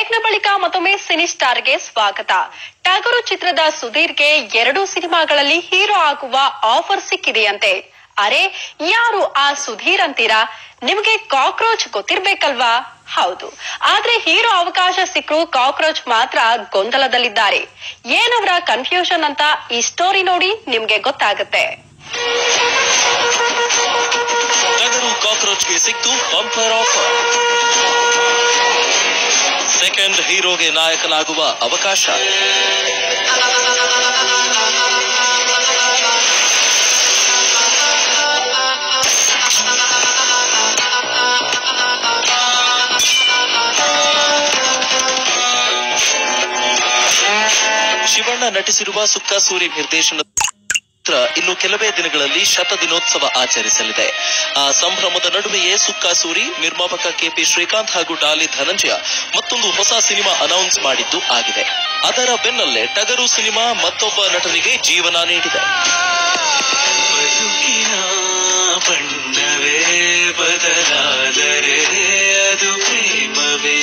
ಬ್ರೇಕ್ನ ಬಳಿಕ ಮತ್ತೊಮ್ಮೆ ಸಿನಿ ಸ್ಟಾರ್ಗೆ ಸ್ವಾಗತ ಟಗರು ಚಿತ್ರದ ಸುಧೀರ್ಗೆ ಎರಡು ಸಿನಿಮಾಗಳಲ್ಲಿ ಹೀರೋ ಆಗುವ ಆಫರ್ ಸಿಕ್ಕಿದೆಯಂತೆ ಅರೆ ಯಾರು ಆ ಸುಧೀರ್ ಅಂತೀರಾ ನಿಮ್ಗೆ ಕಾಕ್ರೋಚ್ ಗೊತ್ತಿರ್ಬೇಕಲ್ವಾ ಹೌದು ಆದ್ರೆ ಹೀರೋ ಅವಕಾಶ ಸಿಕ್ಕರು ಕಾಕ್ರೋಚ್ ಮಾತ್ರ ಗೊಂದಲದಲ್ಲಿದ್ದಾರೆ ಏನವರ ಕನ್ಫ್ಯೂಷನ್ ಅಂತ ಈ ಸ್ಟೋರಿ ನೋಡಿ ನಿಮ್ಗೆ ಗೊತ್ತಾಗುತ್ತೆ ಟಗರು ಕಾಕ್ರೋಚ್ಗೆ ಸಿಕ್ತು ಬಂಪರ್ ಆಫರ್ ಸೆಕೆಂಡ್ ಹೀರೋಗೆ ನಾಯಕನಾಗುವ ಅವಕಾಶ ಶಿವಣ್ಣ ನಟಿಸಿರುವ ಸುಕ್ಕ ಸೂರಿ ನಿರ್ದೇಶನದ ಚಿತ್ರ ಇನ್ನು ಕೆಲವೇ ದಿನಗಳಲ್ಲಿ ಶತ ದಿನೋತ್ಸವ ಆಚರಿಸಲಿದೆ ಆ ಸಂಭ್ರಮದ ನಡುವೆಯೇ ಸುಕ್ಕಾಸೂರಿ ನಿರ್ಮಾಪಕ ಕೆಪಿ ಶ್ರೀಕಾಂತ್ ಹಾಗೂ ಡಾಲಿ ಧನಂಜಯ ಮತ್ತೊಂದು ಹೊಸ ಸಿನಿಮಾ ಅನೌನ್ಸ್ ಮಾಡಿದ್ದು ಆಗಿದೆ ಅದರ ಬೆನ್ನಲ್ಲೇ ಟಗರು ಸಿನಿಮಾ ಮತ್ತೊಬ್ಬ ನಟನಿಗೆ ಜೀವನ ನೀಡಿದೆ ಬದುಕಿನ ಬಣ್ಣವೇ ಬದಲಾದರೆ ಅದು ಪ್ರೇಮವೇ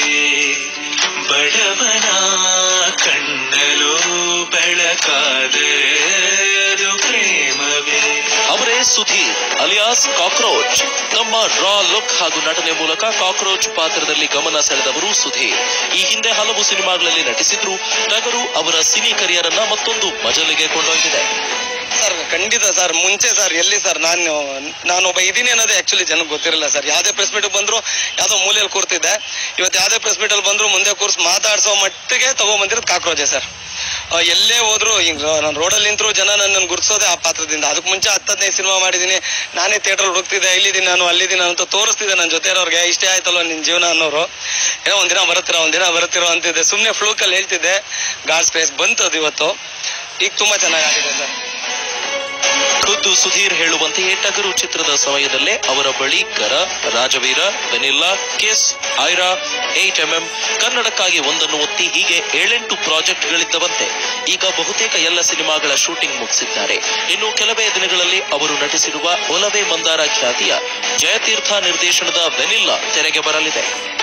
ಬಡವನ ಕಣ್ಣಲು ಬೆಳಕಾದರೆ ಅದು ಪ್ರೇಮವೇ ಅವರೇ ಸುಧೀರ್ ಅಲಿಯಾಸ್ ಕಾಕ್ರೋಚ್ ತಮ್ಮ ರಾ ಲುಕ್ ಹಾಗೂ ನಟನೆ ಮೂಲಕ ಕಾಕ್ರೋಚ್ ಪಾತ್ರದಲ್ಲಿ ಗಮನ ಸೆಳೆದವರು ಸುಧೀರ್ ಈ ಹಿಂದೆ ಹಲವು ಸಿನಿಮಾಗಳಲ್ಲಿ ನಟಿಸಿದ್ರು ಟಗರು ಅವರ ಸಿನಿ ಕರಿಯರ್ ಅನ್ನ ಮತ್ತೊಂದು ಮಜಲಿಗೆ ಕೊಂಡೊಯ್ದಿದೆ ಸರ್ ಖಂಡಿತ ಸರ್ ಮುಂಚೆ ಸರ್ ಎಲ್ಲಿ ಸರ್ ನಾನು ನಾನು ಒಬ್ಬ ಇದೀನಿ ಅನ್ನೋದೇ ಆಕ್ಚುಲಿ ಜನಕ್ಕೆ ಗೊತ್ತಿರಲಿಲ್ಲ ಸರ್ ಯಾವ್ದೇ ಪ್ರೆಸ್ ಮೀಟ್ ಬಂದ್ರು ಯಾವ್ದೋ ಮೂಲೆಯಲ್ಲಿ ಕೂರ್ತಿದ್ದೆ ಇವತ್ತು ಯಾವ್ದೇ ಪ್ರೆಸ್ ಮೀಟ್ ಅಲ್ಲಿ ಬಂದ್ರು ಮುಂದೆ ಕೂರ್ಸ್ ಮಾತಾಡ್ಸೋ ಮಟ್ಟಿಗೆ ತಗೊಂಬಂದಿರೋದು ಕಾಕ್ರೋಚೆ ಸರ್ ಆ, ಎಲ್ಲೇ ಹೋದ್ರು ಹಿಂಗ್ ನಾನು ರೋಡಲ್ಲಿ ನಿಂತರು ಜನ ನನ್ನನ್ನು ಗುರ್ಸೋದೆ ಆ ಪಾತ್ರದಿಂದ ಅದಕ್ಕೆ ಮುಂಚೆ ಹತ್ತು ಹದಿನೈದು ಸಿನಿಮಾ ಮಾಡಿದ್ದೀನಿ ನಾನೇ ಥಿಯೇಟರ್ ಹುಡುಕ್ತಿದ್ದೆ ಇಲ್ಲಿದ್ದೀನಿ ನಾನು ಅಲ್ಲಿದ್ದೀನಿ ನಾನು ಅಂತ ತೋರಿಸ್ತಿದ್ದೆ ನನ್ನ ಜೊತೆ ಇರೋರ್ಗೆ ಇಷ್ಟೇ ಆಯ್ತಲ್ವ ನಿನ್ ಜೀವನ ಅನ್ನೋರು ಏನೋ ಒಂದಿನ ಬರುತ್ತೀರಾ ಒಂದಿನ ಬರುತ್ತೀರೋ ಅಂತಿದ್ದೆ ಸುಮ್ಮನೆ ಫ್ಲೂಕಲ್ಲಿ ಹೇಳ್ತಿದ್ದೆ ಗಾಡ್ ಸ್ಪೇಸ್ ಬಂತು ಅದು ಇವತ್ತು ಈಗ ತುಂಬಾ ಚೆನ್ನಾಗಾಗಿದೆ ಸರ್ ಖುದ್ದು ಸುಧೀರ್ ಹೇಳುವಂತೆಯೇ ಟಗರು ಚಿತ್ರದ ಸಮಯದಲ್ಲೇ ಅವರ ಬಳಿ ಕರ ರಾಜವೀರ ವೆನಿಲ್ಲಾ ಕೆಸ್ ಐರಾ ಏಟ್ ಎಂಎಂ ಕನ್ನಡಕ್ಕಾಗಿ ಒಂದನ್ನು ಒತ್ತಿ ಹೀಗೆ ಏಳೆಂಟು ಪ್ರಾಜೆಕ್ಟ್ಗಳಿದ್ದವಂತೆ ಈಗ ಬಹುತೇಕ ಎಲ್ಲ ಸಿನಿಮಾಗಳ ಶೂಟಿಂಗ್ ಮುಗಿಸಿದ್ದಾರೆ ಇನ್ನು ಕೆಲವೇ ದಿನಗಳಲ್ಲಿ ಅವರು ನಟಿಸಿರುವ ಒಲವೇ ಮಂದಾರ ಖ್ಯಾತಿಯ ಜಯತೀರ್ಥ ನಿರ್ದೇಶನದ ವೆನಿಲ್ಲಾ ತೆರೆಗೆ ಬರಲಿದೆ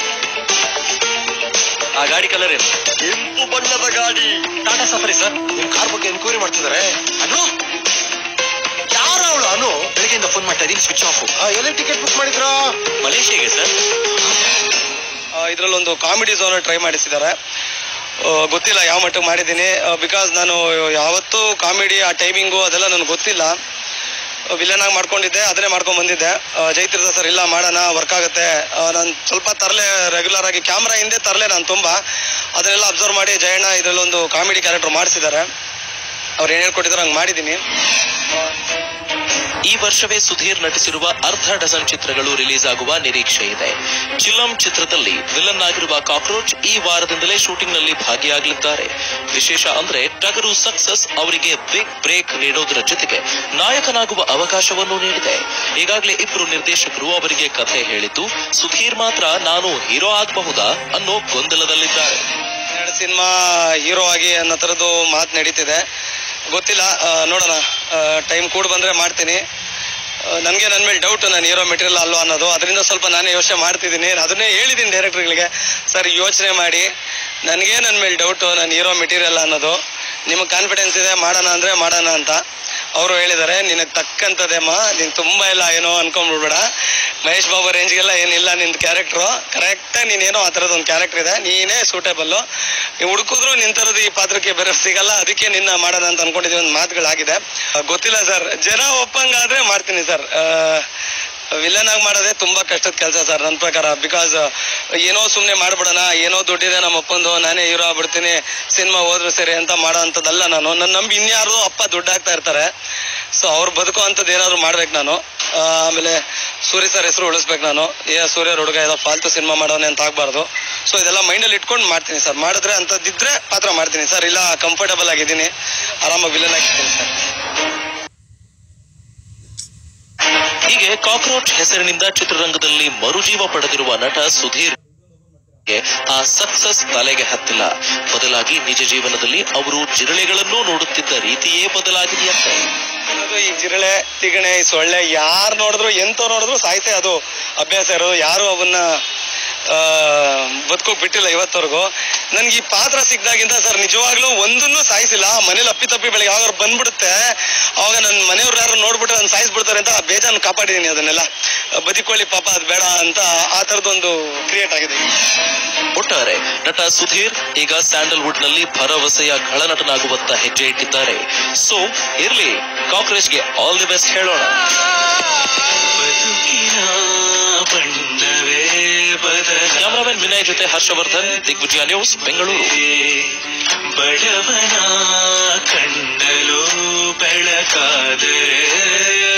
ಆ ಗಾಡಿ ಕಲರ್ ಏನು ಕೆಂಪು ಬಣ್ಣದ ಗಾಡಿ ಟಾಟಾ ಸಫಾರಿ ಸರ್ ನಿಮ್ ಕಾರ್ ಬಗ್ಗೆ ಎನ್ಕ್ವೈರಿ ಮಾಡ್ತಿದ್ದಾರೆ ಅನು ಯಾರ ಅವಳು ಅನು ಬೆಳಗ್ಗೆಯಿಂದ ಫೋನ್ ಮಾಡ್ತಾ ಇದೀನಿ ಸ್ವಿಚ್ ಆಫ್ ಎಲ್ಲಿ ಟಿಕೆಟ್ ಬುಕ್ ಮಾಡಿದ್ರ ಮಲೇಷಿಯಾಗೆ ಸರ್ ಇದ್ರಲ್ಲಿ ಒಂದು ಕಾಮಿಡಿ ಝೋನ್ ಟ್ರೈ ಮಾಡಿಸಿದ್ದಾರೆ ಆ, ಗೊತ್ತಿಲ್ಲ ಯಾವ ಮಟ್ಟಕ್ಕೆ ಮಾಡಿದ್ದೀನಿ ಬಿಕಾಸ್ ನಾನು ಯಾವತ್ತೂ ಕಾಮಿಡಿ ಆ ಟೈಮಿಂಗು ಅದೆಲ್ಲ ನನಗೆ ಗೊತ್ತಿಲ್ಲ ವಿಲನ್ ಆಗಿ ಮಾಡ್ಕೊಂಡಿದ್ದೆ ಅದನ್ನೇ ಮಾಡ್ಕೊಂಡ್ ಬಂದಿದ್ದೆ ಆ, ಜೈತಿರ್ತ ಸರ್ ಇಲ್ಲ ಮಾಡೋಣ ವರ್ಕ್ ಆಗುತ್ತೆ ನಾನು ಸ್ವಲ್ಪ ತರಲೆ ರೆಗ್ಯುಲರ್ ಆಗಿ ಕ್ಯಾಮ್ರಾ ಹಿಂದೆ ತರಲೆ ನಾನು ತುಂಬಾ ಅದನ್ನೆಲ್ಲ ಅಬ್ಸರ್ವ್ ಮಾಡಿ ಜಯಣ್ಣ ಇದರಲ್ಲಿ ಒಂದು ಕಾಮಿಡಿ ಕ್ಯಾರೆಕ್ಟರ್ ಮಾಡಿಸಿದ್ದಾರೆ ಅವ್ರು ಏನ್ ಹೇಳ್ಕೊಟ್ಟಿದ್ದಾರೆ ಹಂಗೆ ಮಾಡಿದ್ದೀನಿ ಈ ವರ್ಷವೇ ಸುಧೀರ್ ನಟಿಸಿರುವ ಅರ್ಧ ಡಜನ್ ಚಿತ್ರಗಳು ರಿಲೀಸ್ ಆಗುವ ನಿರೀಕ್ಷೆ ಇದೆ ಚಿಲಂ ಚಿತ್ರದಲ್ಲಿ ವಿಲನ್ ಆಗಿರುವ ಕಾಕ್ರೋಚ್ ಈ ವಾರದಿಂದಲೇ ಶೂಟಿಂಗ್ ನಲ್ಲಿ ಭಾಗಿಯಾಗಲಿದ್ದಾರೆ ವಿಶೇಷ ಅಂದ್ರೆ ಟಗರು ಸಕ್ಸಸ್ ಅವರಿಗೆ ಬಿಗ್ ಬ್ರೇಕ್ ನೀಡೋದರ ಜೊತೆಗೆ ನಾಯಕನಾಗುವ ಅವಕಾಶವನ್ನು ನೀಡಿದೆ ಈಗಾಗಲೇ ಇಬ್ರು ನಿರ್ದೇಶಕರು ಅವರಿಗೆ ಕಥೆ ಹೇಳಿದ್ದು ಸುಧೀರ್ ಮಾತ್ರ ನಾನು ಹೀರೋ ಆಗಬಹುದಾ ಅನ್ನೋ ಗೊಂದಲದಲ್ಲಿದ್ದಾರೆ ಎರಡು ಸಿನಿಮಾ ಹೀರೋ ಆಗಿ ಅನ್ನೋ ಥರದ್ದು ಮಾತು ನಡೀತಿದೆ ಗೊತ್ತಿಲ್ಲ ಆ, ನೋಡೋಣ ಟೈಮ್ ಕೂಡ ಬಂದ್ರೆ ಮಾಡ್ತೀನಿ ನನಗೆ ನನ್ನ ಮೇಲೆ ಡೌಟ್ ನಾನು ಹೀರೋ ಮೆಟೀರಿಯಲ್ ಅಲ್ವಾ ಅನ್ನೋದು ಅದರಿಂದ ಸ್ವಲ್ಪ ನಾನೇ ಯೋಚನೆ ಮಾಡ್ತಿದ್ದೀನಿ ಅದನ್ನೇ ಹೇಳಿದ್ದೀನಿ ಡೈರೆಕ್ಟರ್ಗಳಿಗೆ ಸರ್ ಯೋಚನೆ ಮಾಡಿ ನನಗೆ ನನ್ನ ಮೇಲೆ ಡೌಟು ನಾನು ಹೀರೋ ಮೆಟೀರಿಯಲ್ ಅನ್ನೋದು ನಿಮಗೆ ಕಾನ್ಫಿಡೆನ್ಸ್ ಇದೆ ಮಾಡೋಣ ಅಂದರೆ ಮಾಡೋಣ ಅಂತ ಅವರು ಹೇಳಿದ್ದಾರೆ ನಿನಗೆ ತಕ್ಕಂಥದ್ದೇಮ್ಮ ನೀನು ತುಂಬ ಇಲ್ಲ ಏನೋ ಅನ್ಕೊಂಡ್ಬಿಡ್ಬೇಡ ಮಹೇಶ್ ಬಾಬು ರೇಂಜ್ಗೆಲ್ಲ ಏನಿಲ್ಲ ನಿಂದು ಕ್ಯಾರೆಕ್ಟ್ರು ಕರೆಕ್ಟಾಗಿ ನೀನೇನೋ ಆ ಥರದ್ದು ಒಂದು ಕ್ಯಾರೆಕ್ಟರ್ ಇದೆ ನೀನೇ ಸೂಟೇಬಲ್ಲು ನೀವು ಹುಡುಕಿದ್ರು ನಿನ್ ಥರದ್ದು ಈ ಪಾತ್ರಕ್ಕೆ ಬೇರೆ ಸಿಗಲ್ಲ ಅದಕ್ಕೆ ನಿನ್ನ ಮಾಡೋಣ ಅಂತ ಅನ್ಕೊಂಡಿದ್ದೀವಿ ಒಂದು ಮಾತುಗಳಾಗಿದೆ ಆ, ಗೊತ್ತಿಲ್ಲ ಸರ್ ಜನ ಒಪ್ಪಂಗಾದ್ರೆ ಮಾಡ್ತೀನಿ ಸರ್ ವಿಲನ್ ಆಗಿ ಮಾಡೋದೇ ತುಂಬಾ ಕಷ್ಟದ ಕೆಲಸ ಸರ್ ನನ್ನ ಪ್ರಕಾರ ಬಿಕಾಸ್ ಏನೋ ಸುಮ್ಮನೆ ಮಾಡ್ಬಿಡೋಣ ಏನೋ ದುಡ್ಡಿದೆ ನಮ್ಮ ಅಪ್ಪಂದು ನಾನೇ ಹೀರೋ ಆಗ್ಬಿಡ್ತೀನಿ ಸಿನಿಮಾ ಹೋದ್ರು ಸರಿ ಅಂತ ಮಾಡೋ ಅಂಥದ್ದಲ್ಲ ನಾನು ನನ್ನ ನಂಬಿ ಇನ್ಯಾರು ಅಪ್ಪ ದುಡ್ಡು ಹಾಕ್ತಾ ಇರ್ತಾರೆ ಸೊ ಅವ್ರು ಬದುಕೋ ಅಂಥದ್ದು ಏನಾದ್ರು ಮಾಡ್ಬೇಕು ನಾನು ಆ, ಆಮೇಲೆ ಸೂರ್ಯ ಸರ್ ಹೆಸರು ಉಳಿಸ್ಬೇಕು ನಾನು ಏ ಸೂರ್ಯ ಹುಡುಗ ಏನೋ ಫಾಲ್ತು ಸಿನಿಮಾ ಮಾಡೋನೆ ಅಂತ ಆಗ್ಬಾರ್ದು ಸೊ ಇದೆಲ್ಲ ಮೈಂಡಲ್ಲಿ ಇಟ್ಕೊಂಡು ಮಾಡ್ತೀನಿ ಸರ್ ಮಾಡಿದ್ರೆ ಅಂಥದ್ದಿದ್ರೆ ಪಾತ್ರ ಮಾಡ್ತೀನಿ ಸರ್ ಇಲ್ಲ ಕಂಫರ್ಟಬಲ್ ಆಗಿದ್ದೀನಿ ಆರಾಮಾಗಿ ವಿಲನ್ ಆಗಿದ್ದೀನಿ ಸರ್ ಹೀಗೆ ಕಾಕ್ರೋಚ್ ಹೆಸರಿನಿಂದ ಚಿತ್ರರಂಗದಲ್ಲಿ ಮರುಜೀವ ಪಡೆದಿರುವ ನಟ ಸುಧೀರ್ ಗೆ ಆ ಸಕ್ಸಸ್ ತಲೆಗೆ ಹತ್ತಿಲ್ಲ ಬದಲಾಗಿ ನಿಜ ಜೀವನದಲ್ಲಿ ಅವರು ಜಿರಳೆಗಳನ್ನೂ ನೋಡುತ್ತಿದ್ದ ರೀತಿಯೇ ಬದಲಾಗಿದೆಯಂತೆ ಅದು ಈ ಜಿರಳೆ ತಿಗಣೆ ಈ ಸೊಳ್ಳೆ ಯಾರು ನೋಡಿದ್ರು ಎಂತ ನೋಡಿದ್ರು ಸಾಯ್ತೆ ಅದು ಅಭ್ಯಾಸ ಇರೋದು ಯಾರು ಅವನ್ನ ಆ, ಬದುಕೋಕ್ ಬಿಟ್ಟಿಲ್ಲ ಇವತ್ತವರೆಗೂ ನನ್ಗೆ ಈ ಪಾತ್ರ ಸಿಕ್ದಾಗಿಂದ ಸರ್ ನಿಜವಾಗ್ಲೂ ಒಂದನ್ನು ಸಾಯಿಸಿಲ್ಲ ಮನೇಲಿ ಅಪ್ಪಿ ತಪ್ಪಿ ಬೆಳಗ್ಗೆ ಯಾವಾಗ ಬಂದ್ಬಿಡುತ್ತೆ ಅವಾಗ ನನ್ನ ಮನೆಯವ್ರು ಯಾರು ನೋಡ್ಬಿಟ್ರೆ ನಾನು ಸಾಯಿಸ್ಬಿಡ್ತಾರೆ ಅಂತ ಬೇಜಾನ್ ಕಾಪಾಡಿದೀನಿ ಅದನ್ನೆಲ್ಲ ಬದುಕೊಳ್ಳಿ ಪಾಪ ಅದು ಬೇಡ ಅಂತ ಆ ತರದೊಂದು ಕ್ರಿಯೇಟ್ ಆಗಿದೆ ಒಟ್ಟಾರೆ ನಟ ಸುಧೀರ್ ಈಗ ಸ್ಯಾಂಡಲ್ವುಡ್ ನಲ್ಲಿ ಭರವಸೆಯ ಖಳನಟನಾಗುವತ್ತ ಹೆಜ್ಜೆ ಇಟ್ಟಿದ್ದಾರೆ ಸೊ ಇರ್ಲಿ ಕಾಕ್ರೋಚ್ಗೆ ಆಲ್ ದಿ ಬೆಸ್ಟ್ ಹೇಳೋಣ ಬದುಕಿನ ಬಣ್ಣವೇ ಬದಲ ಕ್ಯಾಮರಾಮನ್ ವಿನಯ್ ಜೊತೆ ಹರ್ಷವರ್ಧನ್ ದಿಗ್ವಿಜಯ ನ್ಯೂಸ್ ಬೆಂಗಳೂರು ಬಡವನ ಕಣ್ಣಲು ಬೆಳಕಾದರೆ